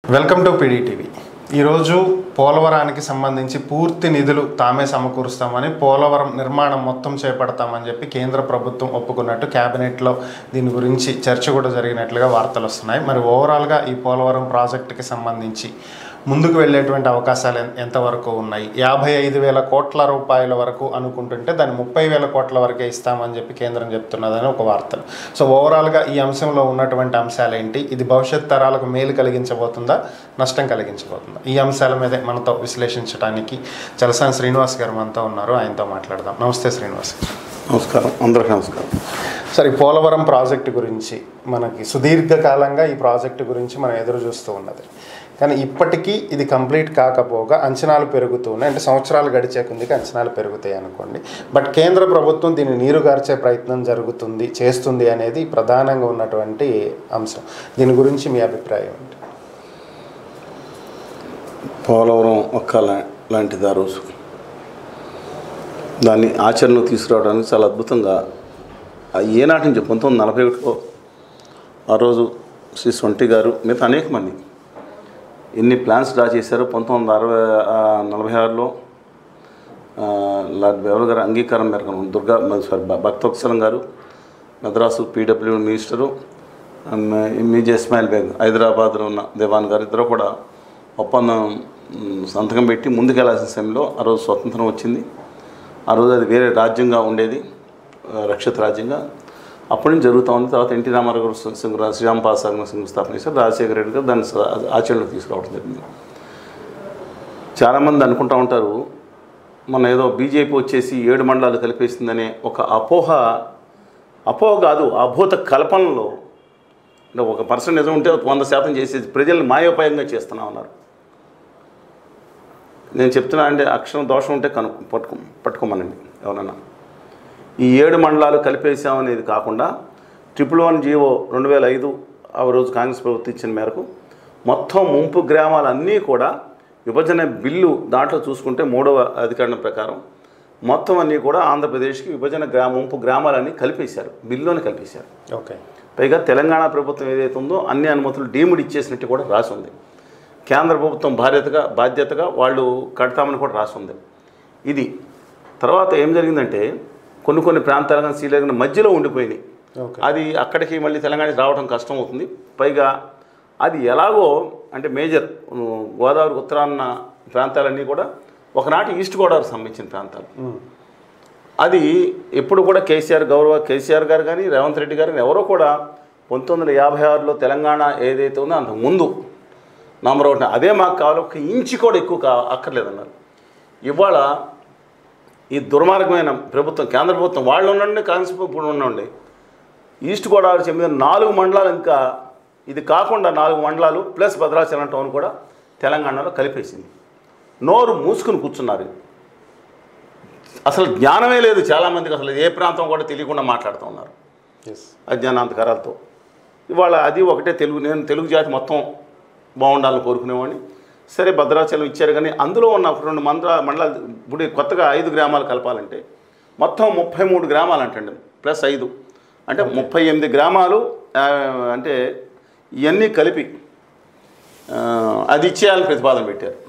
Welcome to PDTV ఈరోజు పోలవరానికి సంబంధించి పూర్తి నిధులు తామే సమకూరుస్తామని పోలవరం నిర్మాణం మొత్తం చేపడతామని చెప్పి కేంద్ర ప్రభుత్వం ఒప్పుకున్నట్టు క్యాబినెట్లో దీని గురించి చర్చ కూడా జరిగినట్లుగా వార్తలు వస్తున్నాయి మరి ఓవరాల్గా ఈ పోలవరం ప్రాజెక్టుకి సంబంధించి ముందుకు వెళ్ళేటువంటి అవకాశాలు ఎన్- ఎంతవరకు ఉన్నాయి యాభై ఐదు వేల కోట్ల రూపాయల వరకు అనుకుంటుంటే దాన్ని ముప్పై వేల కోట్ల వరకే ఇస్తామని చెప్పి కేంద్రం చెప్తున్నదని ఒక వార్తలు సో ఓవరాల్గా ఈ అంశంలో ఉన్నటువంటి అంశాలు ఏంటి ఇది భవిష్యత్ తరాలకు మేలు కలిగించబోతుందా నష్టం కలిగించబోతుందా ఈ అంశాల మీదే మనతో విశ్లేషించడానికి చలసాని శ్రీనివాస్ గారు మనతో ఉన్నారు ఆయనతో మాట్లాడదాం నమస్తే శ్రీనివాస్ గారు. నమస్కారం అందరికీ నమస్కారం సరే ఈ పోలవరం ప్రాజెక్టు గురించి మనకి సుదీర్ఘకాలంగా ఈ ప్రాజెక్టు గురించి మనం ఎదురు చూస్తూ ఉన్నది కానీ ఇప్పటికీ ఇది కంప్లీట్ కాకపోగా అంచనాలు పెరుగుతున్నాయి అంటే సంవత్సరాలు గడిచే కొద్దికి అంచనాలు పెరుగుతాయి అనుకోండి బట్ కేంద్ర ప్రభుత్వం దీన్ని నీరుగార్చే ప్రయత్నం జరుగుతుంది చేస్తుంది అనేది ప్రధానంగా ఉన్నటువంటి అంశం దీని గురించి మీ అభిప్రాయం ఏంటి పోలవరం ఒక్క లా- లాంటిది ఆ రోజు దాన్ని ఆచరణలో తీసుకురావడానికి చాలా అద్భుతంగా ఆ ఏనాటి నుంచి పంతొమ్మిది వందల నలభై ఒకటిలో ఆ రోజు శ్రీ సొంటి గారు మిగతా అనేక మంది ఎన్ని ప్లాన్స్ డ్రా చేశారో పంతొమ్మిది వందల అరవై ఆ, నలభై ఆరులో ఆ, లార్డ్ బెవర్ గారు అంగీకారం మేరకు Durga sorry Bhaktavatsalam garu Madras PW minister MEJ Ismail Baig హైదరాబాద్లో ఉన్న దివాన్ గారు ఇద్దరు కూడా ఒప్పందం మ్, సంతకం పెట్టి ముందుకెళ్లాల్సిన సమయంలో ఆ రోజు స్వతంత్రం వచ్చింది ఆ రోజు అది వేరే రాజ్యంగా ఉండేది ఆ, రక్షిత రాజ్యంగా అప్పటి నుంచి జరుగుతూ ఉంది తర్వాత ఎన్టీ రామారావు గారు సి- సింగ్ శ్రీరామ్ పాసాగర్ శంకుస్థాపన చేశారు రాజశేఖర రెడ్డి గారు దాన్ని స- ఆచరణలోకి తీసుకురావడం జరిగింది చాలామంది అనుకుంటూ ఉంటారు మన ఏదో బీజేపీ వచ్చేసి ఏడు మండలాలు కలిపేసిందనే ఒక అపోహ అపోహ కాదు అభూత కల్పనలో అంటే ఒక పర్సన్ నిజం ఉంటే వంద శాతం చేసేది ప్రజల్ని మాయోపాయంగా చేస్తున్నా ఉన్నారు నేను చెప్తున్నా అంటే అక్షరం దోషం ఉంటే కను పట్టుకో పట్టుకోమనండి ఎవరన్నా ఈ ఏడు మండలాలు కలిపేసామనేది కాకుండా ట్రిపుల్ వన్ జీవో రెండు వేల ఐదు ఆ రోజు కాంగ్రెస్ ప్రభుత్వం ఇచ్చిన మేరకు మొత్తం ముంపు గ్రామాలన్నీ కూడా విభజన బిల్లు దాంట్లో చూసుకుంటే మూడవ అధికరణ ప్రకారం మొత్తం అన్నీ కూడా ఆంధ్రప్రదేశ్కి విభజన గ్రామ ముంపు గ్రామాలన్నీ కలిపేశారు బిల్లులోనే కలిపేశారు ఓకే పైగా తెలంగాణ ప్రభుత్వం ఏదైతే ఉందో అన్ని అనుమతులు డీముడ్ ఇచ్చేసినట్టు కూడా రాసి ఉంది కేంద్ర ప్రభుత్వం బాధ్యతగా బాధ్యతగా వాళ్ళు కడతామని కూడా రాసి ఉంది ఇది తర్వాత ఏం జరిగిందంటే కొన్ని కొన్ని ప్రాంతాలు కానీ శ్రీలంక మధ్యలో ఉండిపోయినాయి ఓకే అది అక్కడికి మళ్ళీ తెలంగాణకి రావడం కష్టం అవుతుంది పైగా అది ఎలాగో అంటే మేజర్ ఉమ్, గోదావరి ఉత్తరాన్న ప్రాంతాలన్నీ కూడా ఒకనాటి ఈస్ట్ గోదావరికి సంబంధించిన ప్రాంతాలు అది ఎప్పుడు కూడా కేసీఆర్ గౌరవ కేసీఆర్ గారు కానీ రేవంత్ రెడ్డి గారు కానీ ఎవరో కూడా పంతొమ్మిది వందల యాభై ఆరులో తెలంగాణ ఏదైతే ఉందో అంతకు ముందు నంబర్ ఒకటి అదే మాకు కావాలి ఒక ఇంచి కూడా ఎక్కువ కా అక్కర్లేదన్నారు ఇవాళ ఈ దుర్మార్గమైన ప్రభుత్వం కేంద్ర ప్రభుత్వం వాళ్ళు ఉండండి కాంగ్రెస్ ఇప్పుడు ఉండండి ఈస్ట్ గోదావరి చెందిన నాలుగు మండలాలు ఇంకా ఇది కాకుండా నాలుగు మండలాలు ప్లస్ భద్రాచలం టౌన్ కూడా తెలంగాణలో కలిపేసింది నోరు మూసుకుని కూర్చున్నారు అసలు జ్ఞానమే లేదు చాలామందికి అసలు ఏ ప్రాంతం కూడా తెలియకుండా మాట్లాడుతూ ఉన్నారు ఎస్ అజ్ఞానాంతకారాలతో ఇవాళ అది ఒకటే తెలుగు నేను తెలుగు జాతి మొత్తం బాగుండాలని కోరుకునేవాడిని సరే భద్రాచలం ఇచ్చారు కానీ అందులో ఉన్న ఒక రెండు మండల మండలాలు ఇప్పుడు కొత్తగా ఐదు గ్రామాలు కలపాలంటే మొత్తం ముప్పై మూడు గ్రామాలు అంటండి ప్లస్ ఐదు అంటే ముప్పై ఎనిమిది గ్రామాలు ఆ, అంటే ఇవన్నీ కలిపి ఆ, అది ఇచ్చేయాలని ప్రతిపాదన పెట్టారు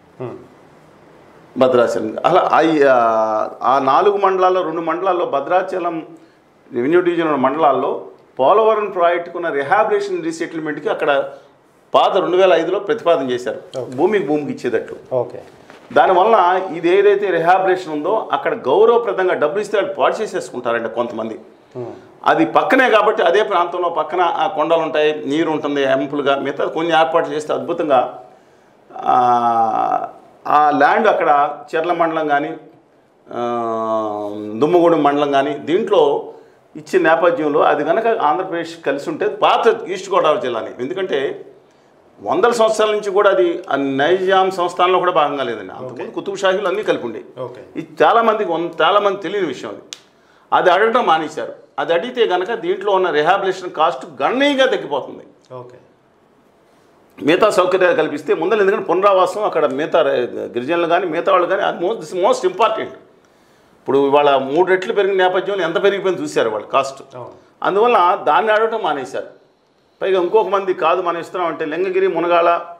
భద్రాచలం అలా ఆ- ఆ- ఆ నాలుగు మండలాల్లో రెండు మండలాల్లో భద్రాచలం రెవెన్యూ డివిజన్ ఉన్న మండలాల్లో పోలవరం ప్రాజెక్టుకు ఉన్న రిహాబిలేషన్ రీసెటిల్మెంట్కి అక్కడ పాత రెండు వేల ఐదులో ప్రతిపాదన చేశారు భూమికి భూమికి ఇచ్చేటట్లు ఓకే దానివల్ల ఇది ఏదైతే రిహాబిలేషన్ ఉందో అక్కడ గౌరవప్రదంగా డబ్బులు ఇస్తే వాళ్ళు పాడు చేసేసుకుంటారండి కొంతమంది అది పక్కనే కాబట్టి అదే ప్రాంతంలో పక్కన ఆ కొండలు ఉంటాయి నీరు ఉంటుంది ఎంపులుగా మిగతా కొన్ని ఏర్పాట్లు చేస్తే అద్భుతంగా ఆ, ఆ ల్యాండ్ అక్కడ చెర్ల మండలం కానీ దుమ్మగూడెం మండలం కానీ దీంట్లో ఇచ్చిన నేపథ్యంలో అది కనుక ఆంధ్రప్రదేశ్ కలిసి ఉంటే పాత ఈస్ట్ గోదావరి జిల్లాని ఎందుకంటే వందల సంవత్సరాల నుంచి కూడా అది ఆ నైజాం సంస్థానంలో కూడా భాగంగా లేదండి అంతకుముందు కుతుబ్ షాహీలు అన్నీ కలిపి ఉండే ఓకే ఇది చాలామందికి వంద చాలామంది తెలియని విషయం అది అది అడగడం మానేశారు అది అడిగితే కనుక దీంట్లో ఉన్న రిహాబిలేషన్ కాస్ట్ గణనీయంగా తగ్గిపోతుంది ఓకే మిగతా సౌకర్యాలు కల్పిస్తే ముందర ఎందుకంటే పునరావాసం అక్కడ మిగతా ర- గిరిజనులు కానీ మిగతా వాళ్ళు కానీ అది మోస్ట్ దిస్ మోస్ట్ ఇంపార్టెంట్ ఇప్పుడు ఇవాళ మూడు రెట్లు పెరిగిన నేపథ్యంలో ఎంత పెరిగిపోయింది చూశారు వాళ్ళు కాస్ట్ అవును అందువల్ల దాన్ని అడగటం మానేశారు పైగా ఇంకొక మంది కాదు మనం ఇస్తున్నాం అంటే లింగగిరి మునగాల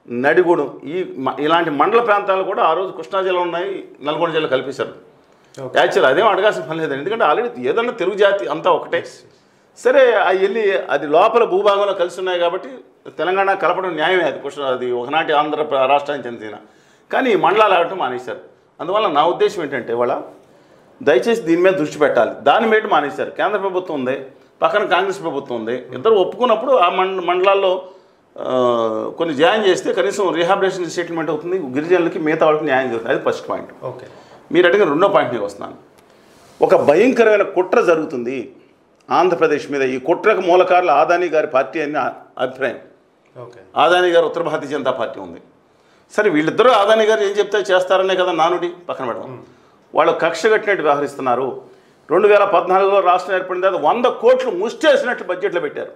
నడిగూడెం ఈ మ- ఇలాంటి మండల ప్రాంతాలు కూడా ఆ రోజు కృష్ణా జిల్లా ఉన్నాయి నల్గొండ జిల్లా కల్పించారు ఓకే యాక్చువల్ అదేం అడగాల్సిన పని లేదండి ఎందుకంటే ఆల్రెడీ ఏదన్నా తెలుగు జాతి అంతా ఒకటే సరే అవి వెళ్ళి అది లోపల భూభాగంలో కలిసి ఉన్నాయి కాబట్టి తెలంగాణ కలపడం న్యాయమే అది కృష్ణ అది ఒకనాటి ఆంధ్ర ప్ర- రాష్ట్రానికి చెందిన కానీ ఈ మండలాలు ఆడటం మానేశారు అందువల్ల నా ఉద్దేశం ఏంటంటే ఇవాళ దయచేసి దీని మీద దృష్టి పెట్టాలి దాని మీద మానేశారు కేంద్ర ప్రభుత్వం ఉంది పక్కన కాంగ్రెస్ ప్రభుత్వం ఉంది ఇద్దరు ఒప్పుకున్నప్పుడు ఆ మండ మండలాల్లో ఆ, కొన్ని జాయిన్ చేస్తే కనీసం రీహాబిలేషన్ సెటిల్మెంట్ అవుతుంది గిరిజనులకి మిగతా వాళ్ళకి న్యాయం జరుగుతుంది అది ఫస్ట్ పాయింట్ ఓకే మీరు అడిగిన రెండో పాయింట్కి వస్తున్నాను ఒక భయంకరమైన కుట్ర జరుగుతుంది ఆంధ్రప్రదేశ్ మీద ఈ కుట్రకు మూలకారులు ఆదాని గారి పార్టీ అని నా అభిప్రాయం ఓకే ఆదాని గారు ఉత్తర భారతీయ జనతా పార్టీ ఉంది సరే వీళ్ళిద్దరూ ఆదాని గారు ఏం చెప్తే చేస్తారనే కదా నానుడి పక్కన పెడదాం వాళ్ళు కక్ష కట్టినట్టు వ్యవహరిస్తున్నారు రెండు వేల పద్నాలుగులో రాష్ట్రం ఏర్పడిన తర్వాత వంద కోట్లు ముష్టేసినట్లు బడ్జెట్లో పెట్టారు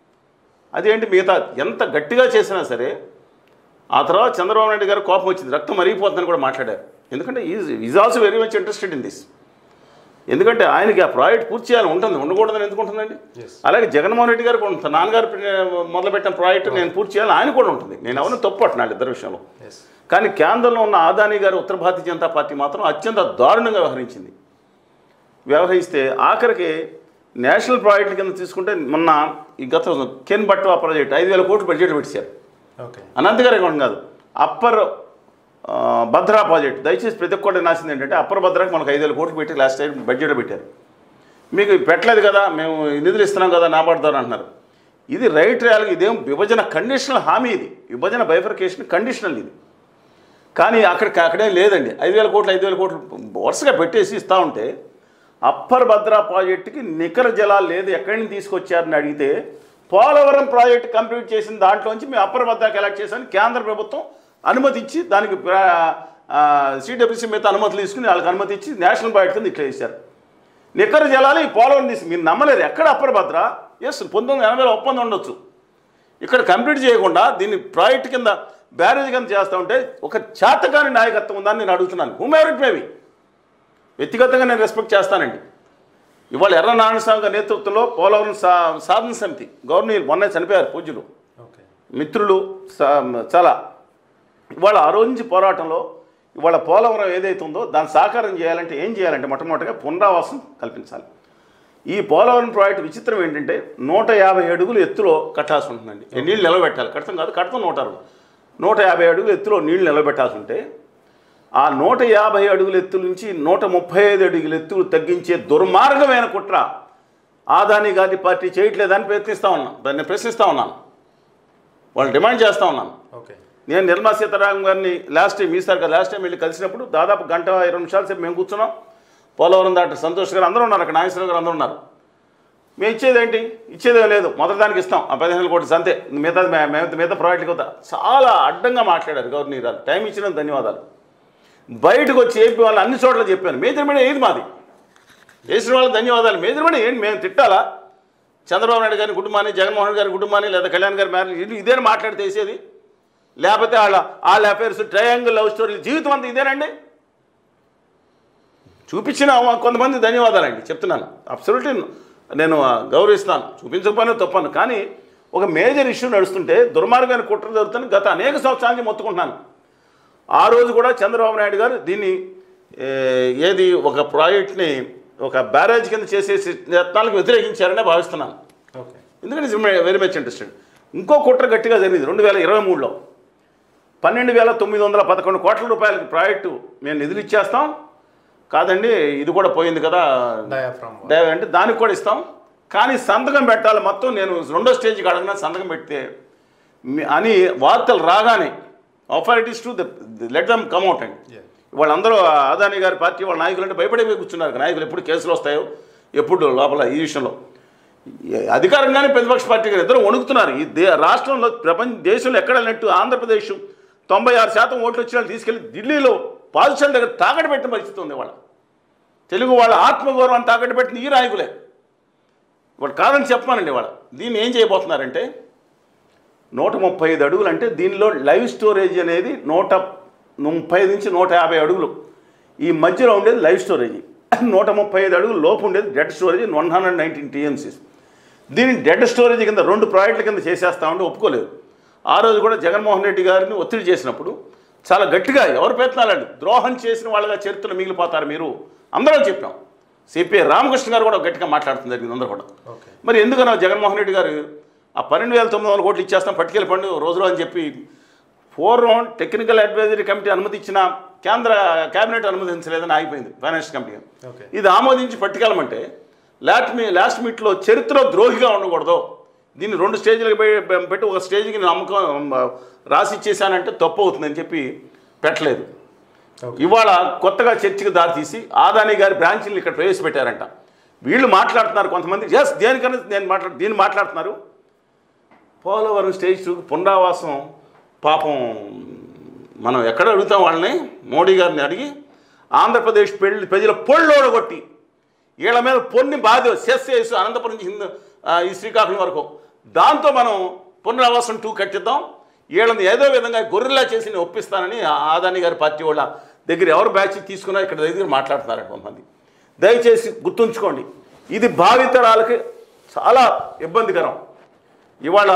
అదేంటి మిగతా ఎంత గట్టిగా చేసినా సరే ఆ తర్వాత చంద్రబాబు నాయుడు గారు కోపం వచ్చింది రక్తం మరిగిపోతుందని కూడా మాట్లాడారు ఎందుకంటే is is also very much interested in this ఎందుకంటే ఆయనకి ఆ ప్రాజెక్ట్ పూర్తి చేయాలని ఉంటుంది ఉండకూడదని ఎందుకు ఉంటుందండి Yes. అలాగే జగన్మోహన్ రెడ్డి గారికి ఉంటుంది నాన్నగారు మొదలుపెట్టిన ప్రాజెక్టు నేను పూర్తి చేయాలని ఆయన కూడా ఉంటుంది నేను ఎవరిని తప్పు పట్టినాడు ఇద్దరు విషయంలో ఎస్ కానీ కేంద్రంలో ఉన్న ఆదాని గారు ఉత్తర భారతీయ జనతా పార్టీ మాత్రం అత్యంత దారుణంగా వ్యవహరించింది వ్యవహరిస్తే ఆఖరికి నేషనల్ ప్రాజెక్టుల కింద తీసుకుంటే మొన్న ఈ గత కెన్ బట్వా ప్రాజెక్ట్ ఐదు వేల కోట్లు బడ్జెట్ పెట్టారు ఓకే అనంతగారే కాదు అప్పర్ ఆ, భద్రా ప్రాజెక్ట్ దయచేసి ప్రతి ఒక్కటి నాసింది ఏంటంటే అప్పర్ భద్రాకి మనకు ఐదు వేల కోట్లు పెట్టి లాస్ట్ టైం బడ్జెట్ పెట్టారు మీకు పెట్టలేదు కదా మేము ఈ నిధులు ఇస్తున్నాం కదా నాబార్దారు అంటున్నారు ఇది రైట్ ర్యాలీ ఇదేం విభజన కండిషనల్ హామీ ఇది విభజన బైఫర్కేషన్ కండిషనల్ ఇది కానీ అక్కడ అక్కడే లేదండి ఐదు వేల కోట్లు ఐదు వేల కోట్లు వరుసగా పెట్టేసి ఇస్తూ ఉంటే అప్పర్ భద్రా ప్రాజెక్టుకి నికర జలాలు లేదు ఎక్కడి నుంచి తీసుకొచ్చారని అడిగితే పోలవరం ప్రాజెక్ట్ కంప్లీట్ చేసిన దాంట్లోంచి మేము అప్పర్ భద్రాకి ఎలక్ట్ చేశాను కేంద్ర ప్రభుత్వం అనుమతి ఇచ్చి దానికి సిడబ్ల్యూసీ మీద అనుమతులు తీసుకుని వాళ్ళకి అనుమతి ఇచ్చి నేషనల్ ప్రాజెక్ట్ కింద ఇట్లా చేశారు నికర జలాలు ఈ పోలవరం తీసి మీరు నమ్మలేరు ఎక్కడ అప్పర్ భద్ర ఎస్ పంతొమ్మిది వందల ఎనభైలో ఒప్పందం ఉండొచ్చు ఇక్కడ కంప్లీట్ చేయకుండా దీన్ని ప్రాజెక్ట్ కింద బ్యారేజ్ కింద చేస్తూ ఉంటే ఒక చేతకాని నాయకత్వం ఉందని నేను అడుగుతున్నాను హూమెవరిట్ మేబీ వ్యక్తిగతంగా నేను రెస్పెక్ట్ చేస్తానండి ఇవాళ ఎర్ర నారాయణస్వామి గారి నేతృత్వంలో పోలవరం సా సాధన సమితి గవర్నర్ మొన్న చనిపోయారు పూజ్యులు ఓకే మిత్రులు సా- చాలా ఇవాళ ఆ రోజు నుంచి పోరాటంలో ఇవాళ పోలవరం ఏదైతే ఉందో దాన్ని సాకారం చేయాలంటే ఏం చేయాలంటే మొట్టమొదటిగా పునరావాసం కల్పించాలి ఈ పోలవరం ప్రాజెక్ట్ విచిత్రం ఏంటంటే నూట యాభై అడుగులు ఎత్తులో కట్టాల్సి ఉంటుందండి ఈ నీళ్ళు నిలబెట్టాలి కడతాం కాదు కడతాం నూట అరవై నూట యాభై అడుగులు ఎత్తులో నీళ్లు నిలబెట్టాల్సి ఉంటే ఆ నూట యాభై అడుగుల ఎత్తు నుంచి నూట ముప్పై ఐదు అడుగుల ఎత్తులు తగ్గించే దుర్మార్గమైన కుట్ర ఆదాని గారి పార్టీ చేయట్లేదని ప్రయత్నిస్తూ ఉన్నాను దాన్ని ప్రశ్నిస్తూ ఉన్నాను వాళ్ళు డిమాండ్ చేస్తూ ఉన్నాను ఓకే నేను నిర్మలా సీతారామన్ గారిని లాస్ట్ టైం ఈసారి కదా లాస్ట్ టైం వెళ్ళి కలిసినప్పుడు దాదాపు గంట ఇరవై నిమిషాల సేపు మేము కూర్చున్నాం పోలవరం దాంట్లో సంతోష్ గారు అందరూ ఉన్నారు అక్కడ నాగేశ్వరరావు గారు అందరూ ఉన్నారు మేము ఇచ్చేది ఏంటి ఇచ్చేదేం లేదు మొదటి దానికి ఇస్తాం ఆ పదిహేను కోట్లు అంతే మిగతా మే- మేము మిగతా ప్రాజెక్టుకి వద్దా చాలా అడ్డంగా మాట్లాడారు గవర్నర్ గారు టైం ఇచ్చినందుకు ధన్యవాదాలు బయటకు వచ్చి ఏపీ వాళ్ళు అన్ని చోట్ల చెప్పాను మేజర్ మీడియా ఏది మాది చేసిన వాళ్ళకి ధన్యవాదాలు మేజర్ మీడియా ఏంటి మేము తిట్టాలా చంద్రబాబు నాయుడు గారి కుటుంబాన్ని జగన్మోహన్ రెడ్డి గారి కుటుంబాన్ని లేదా కళ్యాణ్ గారి మ్యారేజ్ ఇది ఇదేనా మాట్లాడి చేసేది లేకపోతే వాళ్ళ వాళ్ళ అఫైర్స్ ట్రయాంగిల్ లవ్ స్టోరీలు జీవితం అంతా ఇదేనండి చూపించిన కొంతమంది ధన్యవాదాలండి చెప్తున్నాను అబ్సల్యూట్లీ నేను ఆ, గౌరవిస్తాను చూపించకపోయినా తప్పను కానీ ఒక మేజర్ ఇష్యూ నడుస్తుంటే దుర్మార్గమైన కుట్ర జరుగుతుంది గత అనేక సంవత్సరాల నుంచి మొత్తుకుంటున్నాను ఆ రోజు కూడా చంద్రబాబు నాయుడు గారు దీన్ని ఏ, ఏది ఒక ప్రాజెక్ట్ని ఒక బ్యారేజ్ కింద చేసే యత్నాలకు వ్యతిరేకించారనే భావిస్తున్నాను ఓకే ఎందుకంటే వెరీ మచ్ ఇంట్రెస్టెడ్ ఇంకో కుట్ర గట్టిగా జరిగింది రెండు వేల ఇరవై మూడులో పన్నెండు వేల తొమ్మిది వందల పదకొండు కోట్ల రూపాయలకి ప్రాజెక్టు మేము నిధులు ఇచ్చేస్తాం కాదండి ఇది కూడా పోయింది కదా డయాఫ్రమ్ డైవ్ అంటే దానికి కూడా ఇస్తాం కానీ సంతకం పెట్టాలి మొత్తం నేను రెండో స్టేజ్కి అడగనా సంతకం పెడితే మీ- అని వార్తలు రాగానే authorities to let them come out అండి వాళ్ళందరూ ఆ అదాని గారి పార్టీ వాళ్ళ నాయకులు అంటే భయపడిపోయి కూర్చున్నారు నాయకులు ఎప్పుడు కేసులు వస్తాయో ఎప్పుడు లోపల ఈ విషయంలో ఏ- అధికారంగానే ప్రతిపక్ష పార్టీ గారు ఇద్దరు వణుకుతున్నారు ఈ దే రాష్ట్రంలో ప్రపంచ దేశంలో ఎక్కడ లేనట్టు ఆంధ్రప్రదేశ్ తొంభై ఆరు శాతం ఓట్లు వచ్చిన వాళ్ళు తీసుకెళ్లి ఢిల్లీలో పాలసీల దగ్గర తాకట్టు పెట్టిన పరిస్థితి ఉంది వాళ్ళ తెలుగు వాళ్ళ ఆత్మగౌరవాన్ని తాకట్టు పెట్టిన ఈ నాయకులే వాళ్ళు కాదని చెప్పానండి వాళ్ళ దీన్ని ఏం చేయబోతున్నారంటే నూట ముప్పై ఐదు అడుగులు అంటే దీనిలో లైవ్ స్టోరేజ్ అనేది నూట ముప్పై నుంచి నూట యాభై అడుగులు ఈ మధ్యలో ఉండేది లైవ్ స్టోరేజ్ నూట ముప్పై ఐదు అడుగులు లోపు ఉండేది dead storage one hundred nineteen TMCs దీన్ని డెడ్ స్టోరేజ్ కింద రెండు ప్రాజెక్టుల కింద చేసేస్తామంటే ఒప్పుకోలేదు ఆ రోజు కూడా జగన్మోహన్ రెడ్డి గారిని ఒత్తిడి చేసినప్పుడు చాలా గట్టిగా ఎవరు ప్రయత్నాలండి ద్రోహం చేసిన వాళ్ళగా చరిత్రలో మిగిలిపోతారు మీరు అందరం చెప్పాం సిపిఐ రామకృష్ణ గారు కూడా గట్టిగా మాట్లాడుతుంది జరిగింది అందరూ కూడా ఓకే మరి ఎందుకనో జగన్మోహన్ రెడ్డి గారు ఆ పన్నెండు వేల తొమ్మిది వందల కోట్లు ఇచ్చేస్తాం పట్టుకెళ్ళి పండు రోజులో అని చెప్పి పూర్వం టెక్నికల్ అడ్వైజరీ కమిటీ అనుమతి ఇచ్చిన కేంద్ర కేబినెట్ అనుమతించలేదని ఆగిపోయింది ఫైనాన్స్ కమిటీ ఓకే ఇది ఆమోదించి పట్టుకెళ్ళమంటే లాస్ట్ మీ లాస్ట్ మీట్లో చరిత్రలో ద్రోహిగా ఉండకూడదు దీన్ని రెండు స్టేజ్లకు పె- పెట్టి ఒక స్టేజ్కి నేను నమ్మకం రాసి ఇచ్చేసానంటే తప్పు అవుతుందని చెప్పి పెట్టలేదు ఓకే ఇవాళ కొత్తగా చర్చకు దారితీసి ఆదాని గారి బ్రాంచీని ఇక్కడ ప్రవేశపెట్టారంట వీళ్ళు మాట్లాడుతున్నారు కొంతమంది ఎస్ దేనికన్నా నేను మాట్లాడు దీన్ని మాట్లాడుతున్నారు పోలవరం స్టేజ్ టూ పునరావాసం పాపం మనం ఎక్కడ అడుగుతాం వాళ్ళని మోడీ గారిని అడిగి ఆంధ్రప్రదేశ్ పెళ్లి ప్రజల పొళ్ళోడగొట్టి వీళ్ళ మీద పొన్ని బాధ సెస్ వేసి అనంతపురం నుంచి హిందూ ఆ, ఈ శ్రీకాకుళం వరకు దాంతో మనం పునరావాసం టూ కట్టిద్దాం వీళ్ళని ఏదో విధంగా గొర్రెలా చేసి నేను ఒప్పిస్తానని ఆ ఆదాని గారి పార్టీ వాళ్ళ దగ్గర ఎవరు బ్యాచ్ తీసుకున్నా ఇక్కడ దగ్గర మాట్లాడుతున్నారు కొంతమంది దయచేసి గుర్తుంచుకోండి ఇది భావితరాలకి చాలా ఇబ్బందికరం ఇవాళ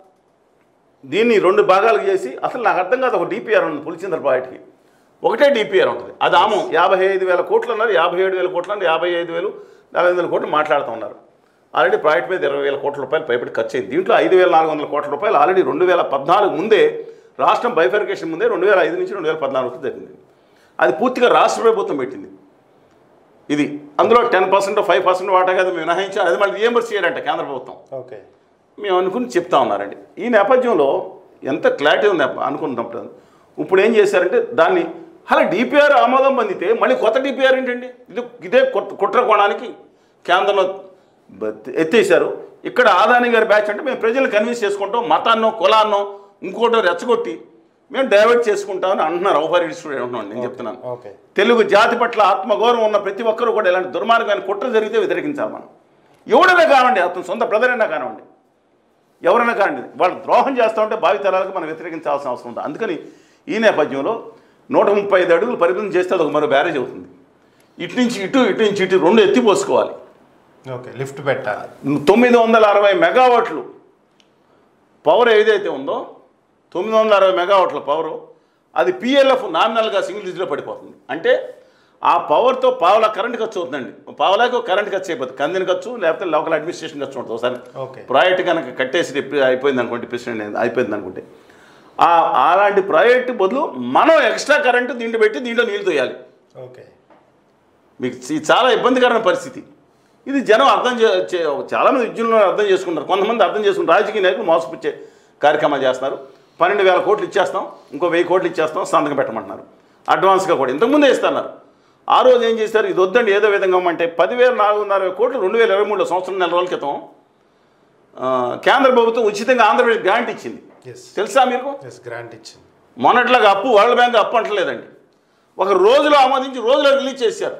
దీన్ని రెండు భాగాలు చేసి అసలు నాకు అర్థం కాదు ఒక డిపిఆర్ ఉంది పులిచిందర ప్రాజెక్ట్కి ఒకటే డిపిఆర్ ఉంటుంది అది ఆమం యాభై ఐదు వేల కోట్లు అన్నారు యాభై ఏడు వేల కోట్లు అన్నారు యాభై ఐదు వేలు నలభై ఐదు వేల కోట్లు మాట్లాడుతూ ఉన్నారు ఆల్రెడీ ప్రాజెక్ట్ మీద ఇరవై వేల కోట్ల రూపాయలు పైపడి ఖర్చు అయింది దీంట్లో ఐదు వేల నాలుగు వందల కోట్ల రూపాయలు ఆల్రెడీ రెండు వేల పద్నాలుగు ముందే రాష్ట్రం బైఫర్కేషన్ ముందే రెండు వేల ఐదు నుంచి రెండు వేల పద్నాలుగు వరకు జరిగింది అది పూర్తిగా రాష్ట్ర ప్రభుత్వం పెట్టింది ఇది అందులో టెన్ పర్సెంట్ ఫైవ్ పర్సెంట్ వాటా కదా మినహాయించి అది మళ్ళీ రియంబర్స్ చేయాలంట కేంద్ర ప్రభుత్వం ఓకే మేము అనుకుని చెప్తా ఉన్నారండి ఈ నేపథ్యంలో ఎంత క్లారిటీ ఉంది అనుకుంటున్నప్పుడు ఇప్పుడు ఏం చేశారంటే దాన్ని అలా డిపిఆర్ ఆమోదం పొందితే మళ్ళీ కొత్త డిపిఆర్ ఏంటండి ఇది ఇదే కొత్త కుట్ర కోణానికి కేంద్రంలో బ- ఎత్తేసారు ఇక్కడ ఆదాని గారి బ్యాచ్ అంటే మేము ప్రజలు కన్విన్స్ చేసుకుంటాం మతాన్నో కులాన్నో ఇంకోటో రెచ్చగొట్టి మేము డైవర్ట్ చేసుకుంటామని అంటున్నారు ఔఫర్ ఇన్స్టిట్యూట్ అంటున్నాను నేను చెప్తున్నాను ఓకే తెలుగు జాతి పట్ల ఆత్మగౌరవం ఉన్న ప్రతి ఒక్కరూ కూడా ఇలాంటి దుర్మార్గమైన కుట్ర జరిగితే వ్యతిరేకించాలి మనం ఎవడైనా కానివ్వండి అతను సొంత బ్రదరైనా కానివ్వండి ఎవరైనా కానివ్వండి వాళ్ళు ద్రోహం చేస్తూ ఉంటే భావితరాలకు మనం వ్యతిరేకించాల్సిన అవసరం ఉంది అందుకని ఈ నేపథ్యంలో నూట ముప్పై ఐదు అడుగులు పరిమితం చేస్తే అది ఒక మరో బ్యారేజ్ అవుతుంది ఇటు నుంచి ఇటు ఇటు నుంచి ఇటు రెండు ఎత్తిపోసుకోవాలి ఓకే లిఫ్ట్ పెట్టాలి తొమ్మిది వందల అరవై మెగావాట్లు పవర్ ఏదైతే ఉందో తొమ్మిది వందల అరవై మెగావాట్ల పవరు అది పిఎల్ఎఫ్ నామినల్గా సింగిల్ డిజిట్లో పడిపోతుంది అంటే ఆ పవర్తో పావులా కరెంట్ ఖర్చు అవుతుందండి పావులాకు కరెంట్ ఖర్చు అయిపోతుంది కందిన ఖర్చు లేకపోతే లోకల్ అడ్మినిస్ట్రేషన్ ఖర్చు ఉంటుంది ఒకసారి ఓకే ప్రాజెక్ట్ కనుక కట్టేసి రిపే- అయిపోయింది అనుకోండి ప్రెసిడెంట్ అయిపోయింది అనుకుంటే ఆ అలాంటి ప్రాజెక్ట్ బదులు మనం ఎక్స్ట్రా కరెంటు దీంట్లో పెట్టి దీంట్లో నీళ్ళు తోయాలి ఓకే మీకు ఇది చాలా ఇబ్బందికరమైన పరిస్థితి ఇది జనం అర్థం చే చే- చాలామంది విద్యుల్లో అర్థం చేసుకుంటారు కొంతమంది అర్థం చేసుకుని రాజకీయ నాయకులు మోసపుచ్చే కార్యక్రమాలు చేస్తున్నారు పన్నెండు వేల కోట్లు ఇచ్చేస్తాం ఇంకో వెయ్యి కోట్లు ఇచ్చేస్తాం సంతకం పెట్టమంటున్నారు అడ్వాన్స్గా కూడా ఇంతకుముందే ఇస్తున్నారు ఆ రోజు ఏం చేశారు ఇది వద్దండి ఏదో విధంగా అంటే పదివేల నాలుగు వందల అరవై కోట్లు రెండు వేల ఇరవై మూడులో సంవత్సరం నెల రోజుల క్రితం ఆ, కేంద్ర ప్రభుత్వం ఉచితంగా ఆంధ్రప్రదేశ్ గ్రాంట్ ఇచ్చింది ఎస్ తెలుసా మీకు ఎస్ గ్రాంట్ ఇచ్చింది మొన్నట్లాగా అప్పు వరల్డ్ బ్యాంక్ అప్పు అంటలేదండి ఒక రోజులో ఆమోదించి రోజులో రిలీజ్ చేశారు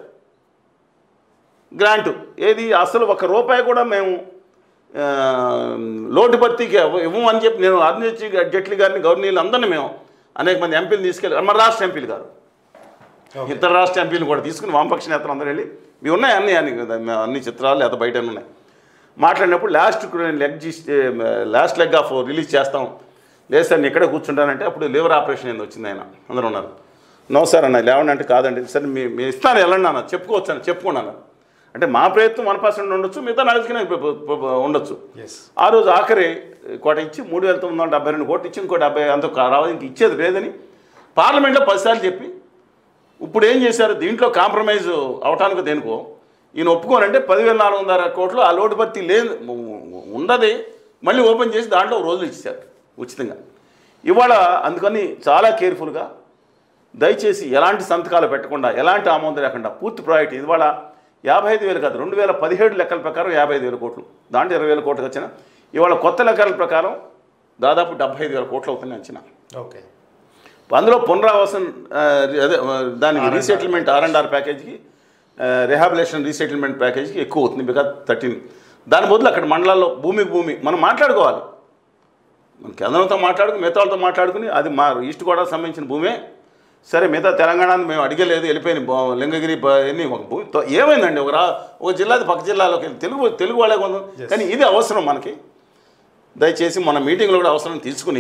గ్రాంటు ఏది అసలు ఒక రూపాయి కూడా మేము ఆ, లోటు భర్తీకి ఇవ్వ- ఇవ్వమని చెప్పి నేను అరుణ్ జైట్లీ గారిని గవర్నీలు అందరినీ మేము అనేక మంది ఎంపీలు తీసుకెళ్ళి మన రాష్ట్ర ఎంపీలు గారు ఓకే ఇతర రాష్ట్ర ఎంపీలు కూడా తీసుకుని వామపక్ష నేతలు అందరూ వెళ్ళి మీ ఉన్నాయి అన్ని అన్ని అన్ని చిత్రాలు లేదా బయట ఉన్నాయి మాట్లాడినప్పుడు last leg last leg of release చేస్తాం లేదు సార్ నేను ఇక్కడే కూర్చుంటానంటే అప్పుడు లివర్ ఆపరేషన్ ఏంది వచ్చింది ఆయన అందరూ ఉన్నారు నో సార్ అన్న లేవండి అంటే కాదండి సరే మీ మీ ఇస్తాను వెళ్ళండి అన్న చెప్పుకోవచ్చు అని చెప్పుకున్నాను అంటే మా ప్రయత్నం వన్ పర్సెంట్ ఉండొచ్చు మిగతా నాలుగుకి ఉండొచ్చు ఎస్ ఆ రోజు ఆఖరి కోట ఇచ్చి మూడు వేల తొమ్మిది వందల డెబ్బై రెండు కోట్లు ఇచ్చి ఇంకో డెబ్బై అంత రావాలి ఇంక ఇచ్చేది లేదని పార్లమెంట్లో పదిసార్లు చెప్పి ఇప్పుడు ఏం చేశారు దీంట్లో కాంప్రమైజ్ అవటానికి దేనికో ఈయన ఒప్పుకోనంటే పదివేల నాలుగు వందల కోట్లు ఆ లోటు భర్తీ లేదు ఉండదు మళ్ళీ ఓపెన్ చేసి దాంట్లో ఒక రోజులు ఇచ్చారు ఉచితంగా ఇవాళ అందుకని చాలా కేర్ఫుల్గా దయచేసి ఎలాంటి సంతకాలు పెట్టకుండా ఎలాంటి ఆమోదం లేకుండా పూర్తి ప్రాజెక్ట్ ఇవాళ యాభై ఐదు వేలు కాదు రెండు వేల పదిహేడు లెక్కల ప్రకారం యాభై ఐదు వేల కోట్లు దాంట్లో ఇరవై వేల కోట్లు వచ్చిన ఇవాళ కొత్త లెక్కల ప్రకారం దాదాపు డెబ్బై ఐదు వేల కోట్లు అవుతుంది అంచనా ఓకే అందులో పునరావాసం ఆ, అదే ఆ, దానికి రీసెటిల్మెంట్ ఆర్ అండ్ ఆర్ ప్యాకేజ్కి రిహాబిలేషన్ రీసెటిల్మెంట్ ప్యాకేజ్కి ఎక్కువ అవుతుంది బికాజ్ థర్టీన్ దాని బదులు అక్కడ మండలాల్లో భూమికి భూమి మనం మాట్లాడుకోవాలి మన కేంద్రంతో మాట్లాడుకుని మిగతా వాళ్ళతో మాట్లాడుకుని అది మా ఈస్ట్ గోదావరి సంబంధించిన భూమే సరే మిగతా తెలంగాణని మేము అడిగలేదు వెళ్ళిపోయిన బా- లింగగిరి బా- ఎన్ని ఒక భూమి తో- ఏమైందండి ఒక రా ఒక జిల్లాది పక్క జిల్లాలోకి వెళ్ళి తెలుగు తెలుగు వాళ్ళే కొంత కానీ ఇది అవసరం మనకి దయచేసి మన మీటింగ్లో కూడా అవసరం తీసుకుని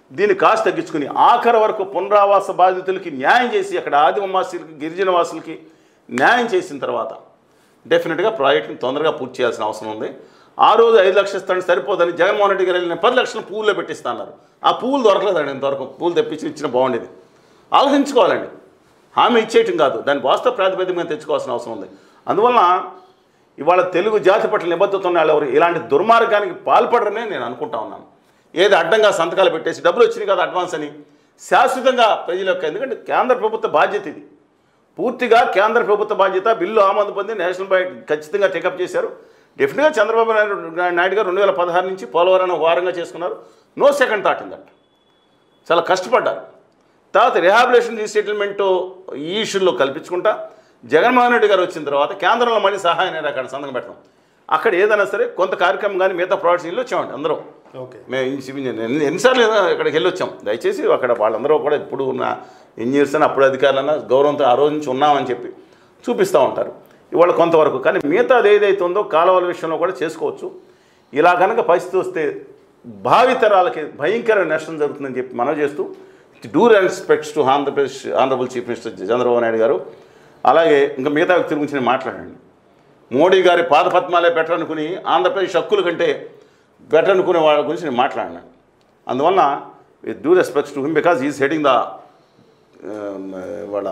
దీన్ని కాస్ట్ తగ్గించుకుని ఆఖరి వరకు పునరావాస బాధితులకి న్యాయం చేసి అక్కడ ఆదివాసులకి గిరిజన వాసులకి న్యాయం చేసిన తర్వాత డెఫినెట్గా ప్రాజెక్ట్ని తొందరగా పూర్తి చేయాల్సిన అవసరం ఉంది ఆ రోజు ఐదు లక్షలు ఇస్తాను సరిపోదని జగన్మోహన్ రెడ్డి గారు వెళ్ళిన పది లక్షలు పువ్వుల్లో పెట్టిస్తాన్నారు ఆ పువ్వులు దొరకలేదండి ఇంతవరకు పువ్వులు తెప్పించి ఇచ్చిన బాగుండేది ఆలోచించుకోవాలండి హామీ ఇచ్చేయటం కాదు దాన్ని వాస్తవ ప్రాతిపదిక మీద తెచ్చుకోవాల్సిన అవసరం ఉంది అందువలన ఇవాళ తెలుగు జాతి పట్ల నిబద్ధత ఉన్న వాళ్ళు ఎవరు ఇలాంటి దుర్మార్గానికి పాల్పడరనే నేను అనుకుంటా ఉన్నాను ఏది అడ్డంగా సంతకాలు పెట్టేసి డబ్బులు వచ్చినాయి కదా అడ్వాన్స్ అని శాశ్వతంగా ప్రజల యొక్క ఎందుకంటే కేంద్ర ప్రభుత్వ బాధ్యత ఇది పూర్తిగా కేంద్ర ప్రభుత్వ బాధ్యత బిల్లు ఆమోదం పొంది నేషనల్ బ్యాంక్ ఖచ్చితంగా టేకప్ చేశారు డెఫినెట్గా చంద్రబాబు నాయుడు నాయుడు గారు రెండు వేల పదహారు నుంచి పోలవరాన్ని వారంగా చేసుకున్నారు no second thought in that చాలా కష్టపడ్డారు తర్వాత రిహాబిలేషన్ రీసెటిల్మెంట్ ఈ ఇష్యూల్లో కల్పించుకుంటా జగన్మోహన్ రెడ్డి గారు వచ్చిన తర్వాత కేంద్రంలో మళ్ళీ సహాయం అనేది అక్కడ సంతకం పెడతాం అక్కడ ఏదైనా సరే కొంత కార్యక్రమం కానీ మిగతా ప్రాజెక్ట్స్ ఇల్లు వచ్చామండి అందరం ఓకే మేము ఇంచు- ఎన్ని- ఎన్నిసార్లు ఏదో ఇక్కడికి వెళ్ళి వచ్చాం దయచేసి అక్కడ వాళ్ళందరూ కూడా ఇప్పుడు ఉన్న ఇంజనీర్స్ అని అప్పుడు అధికారులన్నా గౌరవంతో ఆ రోజు నుంచి ఉన్నామని చెప్పి చూపిస్తూ ఉంటారు ఇవాళ కొంతవరకు కానీ మిగతాది ఏదైతే ఉందో కాలువల విషయంలో కూడా చేసుకోవచ్చు ఇలా కనుక పరిస్థితి వస్తే భావితరాలకి భయంకర నష్టం జరుగుతుందని చెప్పి మనం చేస్తూ due respects to Andhra Pradesh honourable chief minister Chandrababu Naidu garu అలాగే ఇంకా మిగతా వ్యక్తుల గురించి నేను మాట్లాడండి మోడీ గారి పాదపద్మాలే బెటర్ అనుకుని ఆంధ్రప్రదేశ్ హక్కుల కంటే బెటర్ అనుకునే వాళ్ళ గురించి నేను మాట్లాడినా అందువలన with due respects to him because is heading the వాళ్ళ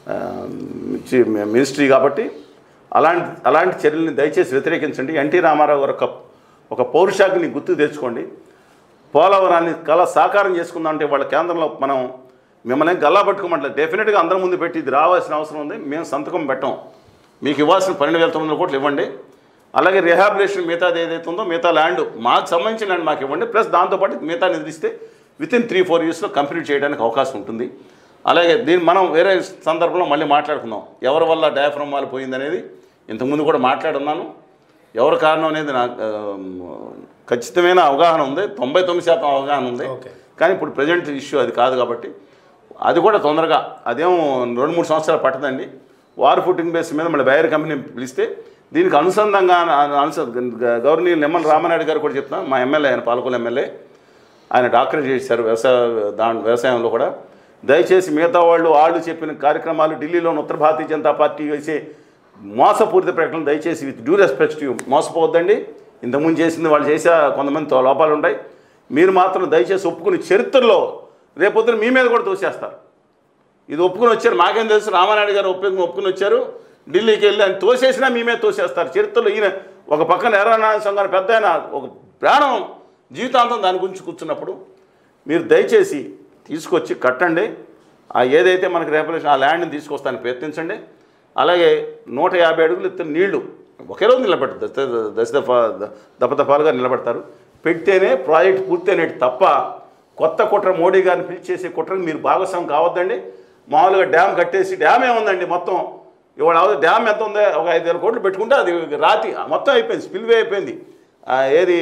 మినిస్ట్రీ కాబట్టి అలాంటి అలాంటి చర్యల్ని దయచేసి వ్యతిరేకించండి ఎన్టీ రామారావు గారు ఒక ఒక పౌరుషాగ్ని గుర్తు తెచ్చుకోండి పోలవరాన్ని కళ సాకారం చేసుకుందాం అంటే వాళ్ళ కేంద్రంలో మనం మిమ్మల్ని గల్లా పట్టుకోమంటలేదు డెఫినెట్గా అందరి ముందు పెట్టి ఇది రావాల్సిన అవసరం ఉంది మేము సంతకం పెట్టం మీకు ఇవ్వాల్సిన పన్నెండు వేల తొమ్మిది వందల కోట్లు ఇవ్వండి అలాగే రిహాబిలేషన్ మిగతాది ఏదైతే ఉందో మిగతా ల్యాండ్ మాకు సంబంధించిన ల్యాండ్ మాకు ఇవ్వండి ప్లస్ దాంతోపాటు మిగతా నిధిస్తే విత్ ఇన్ త్రీ ఫోర్ ఇయర్స్లో కంప్లీట్ చేయడానికి అవకాశం ఉంటుంది అలాగే దీన్ని మనం వేరే సందర్భంలో మళ్ళీ మాట్లాడుకుందాం ఎవరి వల్ల డయాఫ్రమ్ వాళ్ళు పోయిందనేది ఇంతకుముందు కూడా మాట్లాడున్నాను ఎవరి కారణం అనేది నాకు ఆ, ఖచ్చితమైన అవగాహన ఉంది తొంభై తొమ్మిది శాతం అవగాహన ఉంది ఓకే. కానీ ఇప్పుడు ప్రజెంట్ ఇష్యూ అది కాదు కాబట్టి అది కూడా తొందరగా అదేం రెండు మూడు సంవత్సరాలు పట్టదండి వార్ ఫుటింగ్ బేస్ మీద మళ్ళీ బయర్ కంపెనీ పిలిస్తే దీనికి అనుసంధానంగా అనుస గవర్నీయులు నిమ్మల రామనాయుడు గారు కూడా చెప్తున్నా మా ఎమ్మెల్యే ఆయన పాలకొల ఎమ్మెల్యే ఆయన డాక్టరేట్ చేశారు వ్యవసాయ దాని వ్యవసాయంలో కూడా దయచేసి మిగతా వాళ్ళు వాళ్ళు చెప్పిన కార్యక్రమాలు ఢిల్లీలోని ఉత్తర భారతీయ జనతా పార్టీ వేసే మోసపూరిత ప్రకటనలు దయచేసి విత్ డ్యూ రెస్పెక్ట్ టు మోసపోవద్దండి ఇంతకుముందు చేసింది వాళ్ళు చేసే కొంతమంది తో- లోపాలు ఉంటాయి మీరు మాత్రం దయచేసి ఒప్పుకుని చరిత్రలో రేపొద్దున మీ మీద కూడా తోసేస్తారు ఇది ఒప్పుకుని వచ్చారు మాకేం తెలుసు రామానాయుడు గారు ఒప్పుకుని ఒప్పుకుని వచ్చారు ఢిల్లీకి వెళ్ళి ఆయన తోసేసినా మీ మీద తోసేస్తారు చరిత్రలో ఈయన ఒక పక్కన ఎర్రనారాయణ సంఘాన్ని పెద్ద ఆయన ఒక ప్రాణం జీవితాంతం దాని గురించి కూర్చున్నప్పుడు మీరు దయచేసి తీసుకొచ్చి కట్టండి ఆ ఏదైతే మనకి రేపలేషన్ ఆ ల్యాండ్ని తీసుకొస్తానికి ప్రయత్నించండి అలాగే నూట యాభై అడుగులు ఎత్తున నీళ్లు ఒకే రోజు నిలబెడతారు దశ దశ దఫా దపదఫాలుగా నిలబెడతారు పెడితేనే ప్రాజెక్ట్ పూర్తయినట్టు తప్ప కొత్త కుట్ర మోడీ గారిని పిలిచేసే కుట్రకి మీరు భాగస్వామి కావద్దండి మామూలుగా డ్యామ్ కట్టేసి డ్యామ్ ఏముందండి మొత్తం ఇవాళ అవతల డ్యామ్ ఎంత ఉందో ఒక ఐదు వేల కోట్లు పెట్టుకుంటే అది రాతి మొత్తం అయిపోయింది స్పిల్వే అయిపోయింది ఆ, ఏది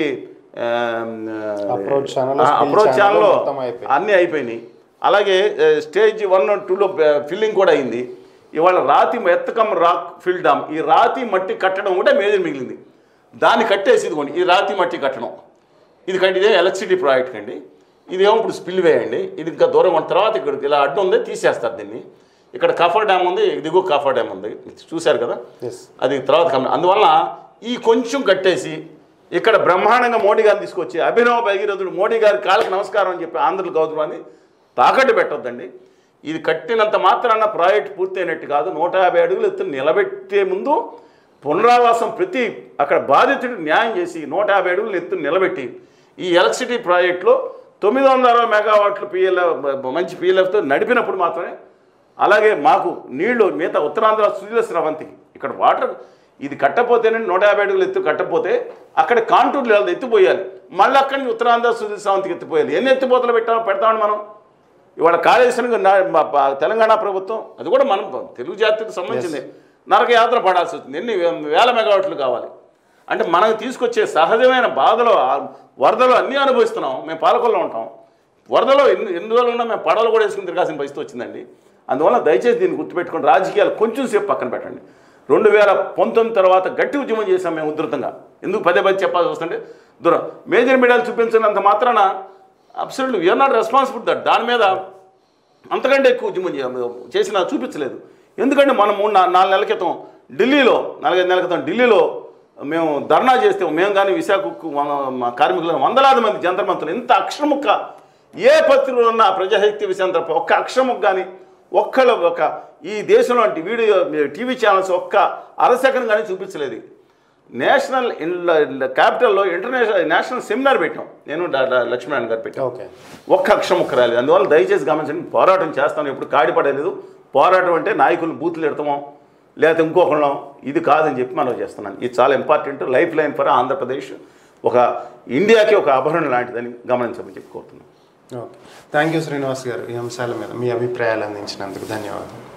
Approach channel, spill approach channel ఛానల్లో మొత్తం అయిపోయింది. అన్నీ అయిపోయినాయి అలాగే ఏ, స్టేజ్ వన్ టూలో ఫిల్లింగ్ కూడా అయింది ఇవాళ రాతి ఎత్తకం రాక్ ఫిల్ డామ్ ఈ రాతి మట్టి కట్టడం కూడా మేజర్ మిగిలింది దాన్ని కట్టేసి ఇదిగోండి ఈ రాతి మట్టి కట్టడం ఇది కంటే ఇదే ఎలక్ట్రిసిటీ ప్రాజెక్ట్ అండి ఇదేమో ఇప్పుడు స్పిల్ వేయండి ఇది ఇంకా దూరం ఉన్న తర్వాత ఇక్కడ ఇలా అడ్డు ఉంది తీసేస్తారు దీన్ని ఇక్కడ కఫర్ డ్యామ్ ఉంది దిగువ కఫర్ డ్యామ్ ఉంది చూశారు కదా ఎస్ అది తర్వాత కమ్మ అందువలన ఈ కొంచెం కట్టేసి ఇక్కడ బ్రహ్మాండంగా మోడీ గారిని తీసుకొచ్చి అభినవ భగీరథుడు మోడీ గారి కాళ్ళకి నమస్కారం అని చెప్పి ఆంధ్రుల గౌరవాన్ని తాకట్టు పెట్టొద్దండి ఇది కట్టినంత మాత్రాన ప్రాజెక్ట్ పూర్తయినట్టు కాదు నూట యాభై అడుగులు ఎత్తు నిలబెట్టే ముందు పునరావాసం ప్రతి అక్కడ బాధితుడికి న్యాయం చేసి నూట యాభై అడుగులు ఎత్తు నిలబెట్టి ఈ ఎలక్ట్రిసిటీ ప్రాజెక్టులో తొమ్మిది వందల అరవై మెగావాట్లు పిఎల్ఎఫ్ మంచి పిఎల్ఎఫ్తో నడిపినప్పుడు మాత్రమే అలాగే మాకు నీళ్లు మిగతా ఉత్తరాంధ్ర సుజల స్రవంతికి ఇక్కడ వాటర్ ఇది కట్టపోతేనే నూట యాభై అడుగులు ఎత్తు కట్టపోతే అక్కడ కాంటూర్లు వెళ్ళదు ఎత్తిపోయాలి మళ్ళీ అక్కడి నుంచి ఉత్తరాంధ్ర సుజల స్రవంతికి ఎత్తిపోయాలి ఎన్ని ఎత్తిపోతలు పెట్టా పెడతామని మనం ఇవాళ కాళేశ్వరం నా- మా- మా తెలంగాణ ప్రభుత్వం అది కూడా మనం తెలుగు జాతికి సంబంధించింది నరక యాత్ర పడాల్సి వచ్చింది ఎన్ని వే- వేల మెగావాట్లు కావాలి అంటే మనకు తీసుకొచ్చే సహజమైన బాధలు ఆ వరదలు అన్నీ అనుభవిస్తున్నాం మేము పాలకొల్లో ఉంటాం వరదలో ఎన్ని ఎన్ని రోజులు ఉన్నా మేము పడవలు కూడా వేసుకుని తిరగాల్సిన పరిస్థితి వచ్చిందండి అందువల్ల దయచేసి దీన్ని గుర్తుపెట్టుకుని రాజకీయాలు కొంచెం సేపు పక్కన పెట్టండి రెండు వేల పంతొమ్మిది తర్వాత గట్టి ఉద్యమం చేశాం మేము ఉధృతంగా ఎందుకు పదే పదే చెప్పాల్సి వస్తుంటే దూరం మేజర్ మీడియాలు చూపించినంత మాత్రాన absolutely we are not responsible that దాని మీద అంతకంటే ఎక్కువ ఉద్యమం చే- చేసినా చూపించలేదు ఎందుకంటే మనం మూడు నా- నాలుగు నెలల క్రితం ఢిల్లీలో నాలుగైదు నెలల క్రితం ఢిల్లీలో మేము ధర్నా చేస్తే మేము కానీ విశాఖకు మన- మా కార్మికులు వందలాది మంది జంతర్ మంత్రులు ఇంత అక్షరముక్క ఏ పత్రికలో ఉన్న ప్రజాశక్తి విశాంత ఒక్క అక్షరముక్ కానీ ఒక్కళ్ళ ఒక ఈ దేశంలో అంటే వీడియో టీవీ ఛానల్స్ ఒక్క అరసెకండ్ కానీ చూపించలేదు నేషనల్ క్యాపిటల్లో ఇంటర్నేషనల్ నేషనల్ సెమినార్ పెట్టాం నేను డాక్టర్ లక్ష్మీనారాయణ గారు పెట్టాం ఓకే ఒక్క అక్షరం ఒక్క రాలేదు అందువల్ల దయచేసి గమనించండి పోరాటం చేస్తాను ఎప్పుడు కాడిపడలేదు పోరాటం అంటే నాయకులు బూతులు ఎడతామో లేకపోతే ఇంకొకళ్ళం ఇది కాదని చెప్పి మనం చేస్తున్నాను ఇది చాలా important life line for Andhra Pradesh ఒక ఇండియాకి ఒక అభరణ లాంటిదని గమనించమని చెప్పి కోరుతున్నాను ఓకే థ్యాంక్ యూ శ్రీనివాస్ గారు ఈ అంశాల మీద మీ అభిప్రాయాలు అందించినందుకు ధన్యవాదాలు